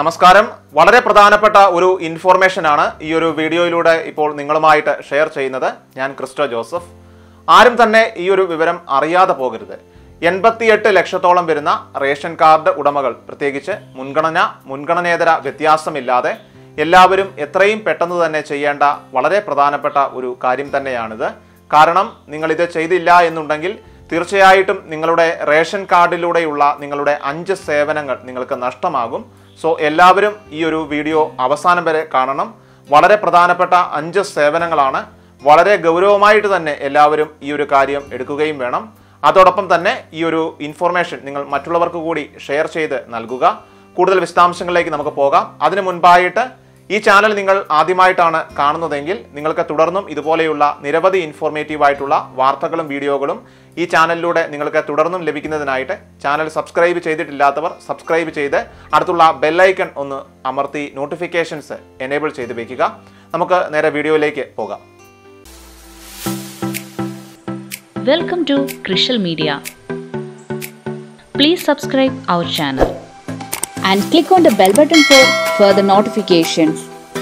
നമസ്കാരം വളരെ പ്രധാനപ്പെട്ട ഒരു ഇൻഫോർമേഷൻ ആണ് ഈ ഒരു വീഡിയോയിലൂടെ ഇപ്പോൾ നിങ്ങളുമായിട്ട് ഷെയർ ചെയ്യുന്നത് ഞാൻ ക്രിസ്റ്റോ ജോസഫ് ആരും തന്നെ ഈ ഒരു വിവരം അറിയാതെ പോകരുത് എൺപത്തിയെട്ട് ലക്ഷത്തോളം വരുന്ന റേഷൻ കാർഡ് ഉടമകൾ പ്രത്യേകിച്ച് മുൻഗണന മുൻഗണനേതര വ്യത്യാസമില്ലാതെ എല്ലാവരും എത്രയും പെട്ടെന്ന് തന്നെ ചെയ്യേണ്ട വളരെ പ്രധാനപ്പെട്ട ഒരു കാര്യം തന്നെയാണിത് കാരണം നിങ്ങൾ ഇത് ചെയ്തില്ല എന്നുണ്ടെങ്കിൽ തീർച്ചയായിട്ടും നിങ്ങളുടെ റേഷൻ കാർഡിലൂടെയുള്ള നിങ്ങളുടെ അഞ്ച് സേവനങ്ങൾ നിങ്ങൾക്ക് നഷ്ടമാകും സോ എല്ലാവരും ഈ ഒരു വീഡിയോ അവസാനം വരെ കാണണം വളരെ പ്രധാനപ്പെട്ട അഞ്ച് സേവനങ്ങളാണ് വളരെ ഗൗരവമായിട്ട് തന്നെ എല്ലാവരും ഈ ഒരു കാര്യം എടുക്കുകയും വേണം അതോടൊപ്പം തന്നെ ഈ ഒരു ഇൻഫോർമേഷൻ നിങ്ങൾ മറ്റുള്ളവർക്ക് കൂടി ഷെയർ ചെയ്ത് നൽകുക കൂടുതൽ വിശദാംശങ്ങളിലേക്ക് നമുക്ക് പോകാം അതിനു മുൻപായിട്ട് ഈ ചാനൽ നിങ്ങൾ ആദ്യമായിട്ടാണ് കാണുന്നതെങ്കിൽ നിങ്ങൾക്ക് തുടർന്നും ഇതുപോലെയുള്ള നിരവധി ഇൻഫോർമേറ്റീവ് ആയിട്ടുള്ള വാർത്തകളും വീഡിയോകളും ഈ ചാനലിലൂടെ നിങ്ങൾക്ക് തുടർന്നും ലഭിക്കുന്നതിനായിട്ട് ചാനൽ സബ്സ്ക്രൈബ് ചെയ്തിട്ടില്ലാത്തവർ സബ്സ്ക്രൈബ് ചെയ്ത് അടുത്തുള്ള ബെല്ലൈക്കൺ ഒന്ന് അമർത്തി നോട്ടിഫിക്കേഷൻസ് എനേബിൾ ചെയ്ത് വെക്കുക നമുക്ക് നേരെ വീഡിയോയിലേക്ക് പോകാം Welcome to Krishal Media. Please subscribe our channel. and click on the bell button for further notifications.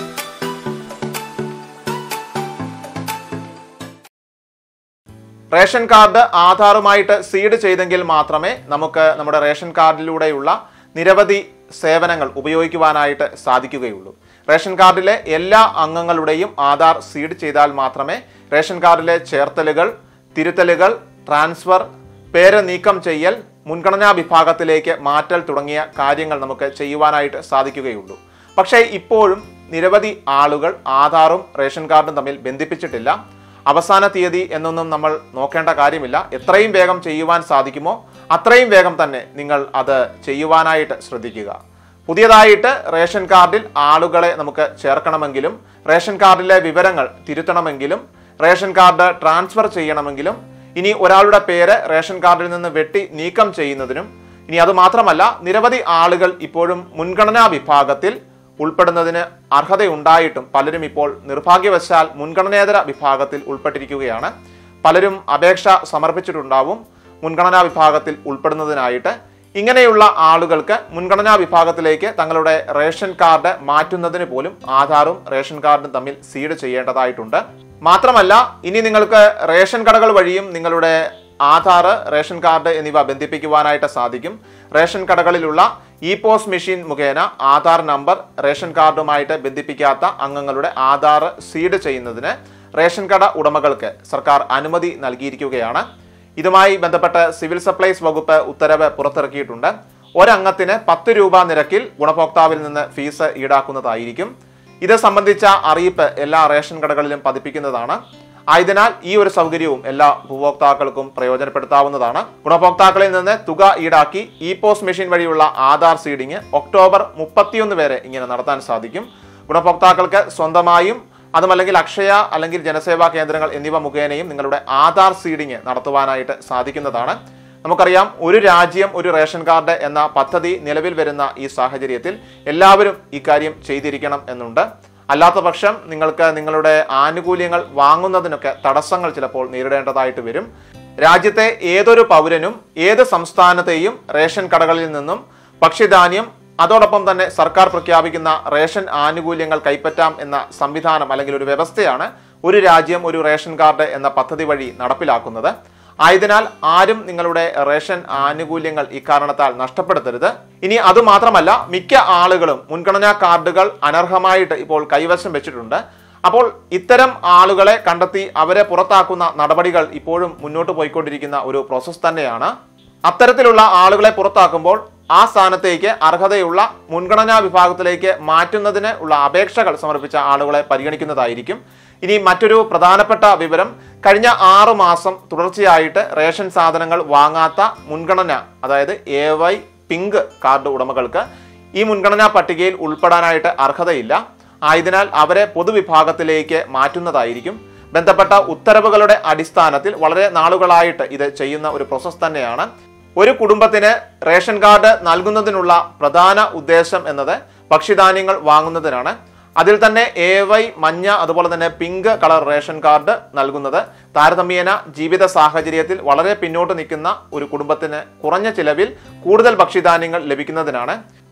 Ration card ആധാറുമായിട്ട് സീഡ് ചെയ്തെങ്കിൽ മാത്രമേ നമുക്ക് നമ്മുടെ റേഷൻ കാർഡിലൂടെയുള്ള നിരവധി സേവനങ്ങൾ ഉപയോഗിക്കുവാനായിട്ട് സാധിക്കുകയുള്ളൂ റേഷൻ കാർഡിലെ എല്ലാ അംഗങ്ങളുടെയും ആധാർ സീഡ് ചെയ്താൽ മാത്രമേ റേഷൻ കാർഡിലെ ചേർത്തലുകൾ തിരുത്തലുകൾ ട്രാൻസ്ഫർ പേര് നീക്കം ചെയ്യൽ മുൻഗണനാ വിഭാഗത്തിലേക്ക് മാറ്റൽ തുടങ്ങിയ കാര്യങ്ങൾ നമുക്ക് ചെയ്യുവാനായിട്ട് സാധിക്കുകയുള്ളൂ പക്ഷേ ഇപ്പോഴും നിരവധി ആളുകൾ ആധാറും റേഷൻ കാർഡും തമ്മിൽ ബന്ധിപ്പിച്ചിട്ടില്ല അവസാന തീയതി എന്നൊന്നും നമ്മൾ നോക്കേണ്ട കാര്യമില്ല എത്രയും വേഗം ചെയ്യുവാൻ സാധിക്കുമോ അത്രയും വേഗം തന്നെ നിങ്ങൾ അത് ചെയ്യുവാനായിട്ട് ശ്രദ്ധിക്കുക പുതിയതായിട്ട് റേഷൻ കാർഡിൽ ആളുകളെ നമുക്ക് ചേർക്കണമെങ്കിലും റേഷൻ കാർഡിലെ വിവരങ്ങൾ തിരുത്തണമെങ്കിലും റേഷൻ കാർഡ് ട്രാൻസ്ഫർ ചെയ്യണമെങ്കിലും ഇനി ഒരാളുടെ പേര് റേഷൻ കാർഡിൽ നിന്ന് വെട്ടി നീക്കം ചെയ്യുന്നതിനും ഇനി അത് മാത്രമല്ല നിരവധി ആളുകൾ ഇപ്പോഴും മുൻഗണനാ വിഭാഗത്തിൽ ഉൾപ്പെടുന്നതിന് അർഹതയുണ്ടായിട്ടും പലരും ഇപ്പോൾ നിർഭാഗ്യവശാൽ മുൻഗണനേതര വിഭാഗത്തിൽ ഉൾപ്പെട്ടിരിക്കുകയാണ് പലരും അപേക്ഷ സമർപ്പിച്ചിട്ടുണ്ടാവും മുൻഗണനാ വിഭാഗത്തിൽ ഉൾപ്പെടുന്നതിനായിട്ട് ഇങ്ങനെയുള്ള ആളുകൾക്ക് മുൻഗണനാ വിഭാഗത്തിലേക്ക് തങ്ങളുടെ റേഷൻ കാർഡ് മാറ്റുന്നതിന് പോലും ആധാറും റേഷൻ കാർഡും തമ്മിൽ സീഡ് ചെയ്യേണ്ടതായിട്ടുണ്ട് മാത്രമല്ല ഇനി നിങ്ങൾക്ക് റേഷൻ കടകൾ വഴിയും നിങ്ങളുടെ ആധാർ റേഷൻ കാർഡ് എന്നിവ ബന്ധിപ്പിക്കുവാനായിട്ട് സാധിക്കും റേഷൻ കടകളിലുള്ള ഇ പോസ് മെഷീൻ മുഖേന ആധാർ നമ്പർ റേഷൻ കാർഡുമായിട്ട് ബന്ധിപ്പിക്കാത്ത അംഗങ്ങളുടെ ആധാർ സീഡ് ചെയ്യുന്നതിന് റേഷൻ കട ഉടമകൾക്ക് സർക്കാർ അനുമതി നൽകിയിരിക്കുകയാണ് ഇതുമായി ബന്ധപ്പെട്ട് സിവിൽ സപ്ലൈസ് വകുപ്പ് ഉത്തരവ് പുറത്തിറക്കിയിട്ടുണ്ട് ഒരംഗത്തിന് പത്ത് രൂപ നിരക്കിൽ ഗുണഭോക്താവിൽ നിന്ന് ഫീസ് ഈടാക്കുന്നതായിരിക്കും ഇത് സംബന്ധിച്ച അറിയിപ്പ് എല്ലാ റേഷൻ കടകളിലും പതിപ്പിക്കുന്നതാണ് ആയതിനാൽ ഈ ഒരു സൗകര്യവും എല്ലാ ഉപഭോക്താക്കൾക്കും പ്രയോജനപ്പെടുത്താവുന്നതാണ് ഗുണഭോക്താക്കളിൽ നിന്ന് തുക ഈടാക്കി ഇ പോസ്റ്റ് മെഷീൻ വഴിയുള്ള ആധാർ സീഡിംഗ് ഒക്ടോബർ മുപ്പത്തിയൊന്ന് വരെ ഇങ്ങനെ നടത്താൻ സാധിക്കും ഗുണഭോക്താക്കൾക്ക് സ്വന്തമായും അതുമല്ലെങ്കിൽ അക്ഷയ അല്ലെങ്കിൽ ജനസേവാ കേന്ദ്രങ്ങൾ എന്നിവ മുഖേനയും നിങ്ങളുടെ ആധാർ സീഡിംഗ് നടത്തുവാനായിട്ട് സാധിക്കുന്നതാണ് നമുക്കറിയാം ഒരു രാജ്യം ഒരു റേഷൻ കാർഡ് എന്ന പദ്ധതി നിലവിൽ വരുന്ന ഈ സാഹചര്യത്തിൽ എല്ലാവരും ഇക്കാര്യം ചെയ്തിരിക്കണം എന്നുണ്ട് അല്ലാത്ത പക്ഷം നിങ്ങൾക്ക് നിങ്ങളുടെ ആനുകൂല്യങ്ങൾ വാങ്ങുന്നതിനൊക്കെ തടസ്സങ്ങൾ ചിലപ്പോൾ നേരിടേണ്ടതായിട്ട് വരും രാജ്യത്തെ ഏതൊരു പൗരനും ഏത് സംസ്ഥാനത്തെയും റേഷൻ കടകളിൽ നിന്നും ഭക്ഷ്യധാന്യം അതോടൊപ്പം തന്നെ സർക്കാർ പ്രഖ്യാപിക്കുന്ന റേഷൻ ആനുകൂല്യങ്ങൾ കൈപ്പറ്റാം എന്ന സംവിധാനം അല്ലെങ്കിൽ ഒരു വ്യവസ്ഥയാണ് ഒരു രാജ്യം ഒരു റേഷൻ കാർഡ് എന്ന പദ്ധതി വഴി നടപ്പിലാക്കുന്നത് ആയതിനാൽ ആരും നിങ്ങളുടെ റേഷൻ ആനുകൂല്യങ്ങൾ ഇക്കാരണത്താൽ നഷ്ടപ്പെടുത്തരുത് ഇനി അതുമാത്രമല്ല മിക്ക ആളുകളും മുൻഗണനാ കാർഡുകൾ അനർഹമായിട്ട് ഇപ്പോൾ കൈവശം വെച്ചിട്ടുണ്ട് അപ്പോൾ ഇത്തരം ആളുകളെ കണ്ടെത്തി അവരെ പുറത്താക്കുന്ന നടപടികൾ ഇപ്പോഴും മുന്നോട്ട് പോയിക്കൊണ്ടിരിക്കുന്ന ഒരു പ്രോസസ്സ് തന്നെയാണ് അത്തരത്തിലുള്ള ആളുകളെ പുറത്താക്കുമ്പോൾ ആ സ്ഥാനത്തേക്ക് അർഹതയുള്ള മുൻഗണനാ വിഭാഗത്തിലേക്ക് മാറ്റുന്നതിന് ഉള്ള അപേക്ഷകൾ സമർപ്പിച്ച ആളുകളെ പരിഗണിക്കുന്നതായിരിക്കും ഇനി മറ്റൊരു പ്രധാനപ്പെട്ട വിവരം കഴിഞ്ഞ ആറു മാസം തുടർച്ചയായിട്ട് റേഷൻ സാധനങ്ങൾ വാങ്ങാത്ത മുൻഗണന അതായത് എ വൈ പിങ്ക് കാർഡ് ഉടമകൾക്ക് ഈ മുൻഗണനാ പട്ടികയിൽ ഉൾപ്പെടാനായിട്ട് അർഹതയില്ല ആയതിനാൽ അവരെ പൊതുവിഭാഗത്തിലേക്ക് മാറ്റുന്നതായിരിക്കും ബന്ധപ്പെട്ട ഉത്തരവുകളുടെ അടിസ്ഥാനത്തിൽ വളരെ നാളുകളായിട്ട് ഇത് ചെയ്യുന്ന ഒരു പ്രോസസ് തന്നെയാണ് ഒരു കുടുംബത്തിന് റേഷൻ കാർഡ് നൽകുന്നതിനുള്ള പ്രധാന ഉദ്ദേശം എന്നത് ഭക്ഷ്യധാന്യങ്ങൾ വാങ്ങുന്നതിനാണ് അതിൽ തന്നെ എ വൈ മഞ്ഞ അതുപോലെ തന്നെ പിങ്ക് കളർ റേഷൻ കാർഡ് നൽകുന്നത് താരതമ്യേന ജീവിത സാഹചര്യത്തിൽ വളരെ പിന്നോട്ട് നിൽക്കുന്ന ഒരു കുടുംബത്തിന് കുറഞ്ഞ ചിലവിൽ കൂടുതൽ ഭക്ഷ്യധാന്യങ്ങൾ ലഭിക്കുന്നതിനാണ്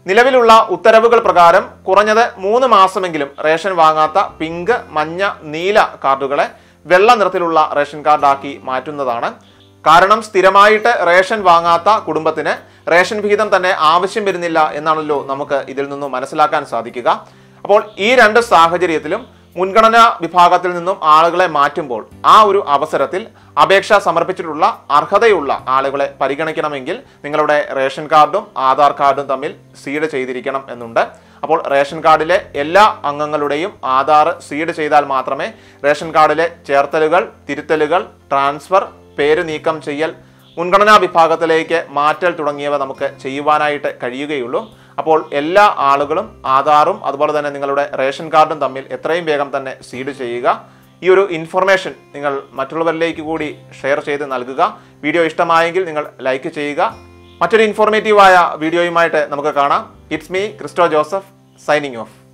നിലവിലുള്ള ഉത്തരവുകൾ പ്രകാരം കുറഞ്ഞത് മൂന്ന് മാസമെങ്കിലും റേഷൻ വാങ്ങാത്ത പിങ്ക് മഞ്ഞ നീല കാർഡുകളെ വെള്ള നിറത്തിലുള്ള റേഷൻ കാർഡാക്കി മാറ്റുന്നതാണ് കാരണം സ്ഥിരമായിട്ട് റേഷൻ വാങ്ങാത്ത കുടുംബത്തിന് റേഷൻ വിഹിതം തന്നെ ആവശ്യം വരുന്നില്ല എന്നാണല്ലോ നമുക്ക് ഇതിൽ നിന്നും മനസ്സിലാക്കാൻ സാധിക്കുക അപ്പോൾ ഈ രണ്ട് സാഹചര്യത്തിലും മുൻഗണനാ വിഭാഗത്തിൽ നിന്നും ആളുകളെ മാറ്റുമ്പോൾ ആ ഒരു അവസരത്തിൽ അപേക്ഷ സമർപ്പിച്ചിട്ടുള്ള അർഹതയുള്ള ആളുകളെ പരിഗണിക്കണമെങ്കിൽ നിങ്ങളുടെ റേഷൻ കാർഡും ആധാർ കാർഡും തമ്മിൽ സീഡ് ചെയ്തിരിക്കണം എന്നുണ്ട് അപ്പോൾ റേഷൻ കാർഡിലെ എല്ലാ അംഗങ്ങളുടെയും ആധാർ സീഡ് ചെയ്താൽ മാത്രമേ റേഷൻ കാർഡിലെ ചേർത്തലുകൾ തിരുത്തലുകൾ ട്രാൻസ്ഫർ പേര് നീക്കം ചെയ്യൽ മുൻഗണനാ വിഭാഗത്തിലേക്ക് മാറ്റൽ തുടങ്ങിയവ നമുക്ക് ചെയ്യുവാനായിട്ട് കഴിയുകയുള്ളൂ അപ്പോൾ എല്ലാ ആളുകളും ആധാറും അതുപോലെ തന്നെ നിങ്ങളുടെ റേഷൻ കാർഡും തമ്മിൽ എത്രയും വേഗം തന്നെ സീഡ് ചെയ്യുക ഈ ഒരു ഇൻഫർമേഷൻ നിങ്ങൾ മറ്റുള്ളവരിലേക്ക് കൂടി ഷെയർ ചെയ്ത് നൽകുക വീഡിയോ ഇഷ്ടമായെങ്കിൽ നിങ്ങൾ ലൈക്ക് ചെയ്യുക മറ്റൊരു ഇൻഫോർമേറ്റീവായ വീഡിയോയുമായിട്ട് നമുക്ക് കാണാം it's me Christo Joseph signing of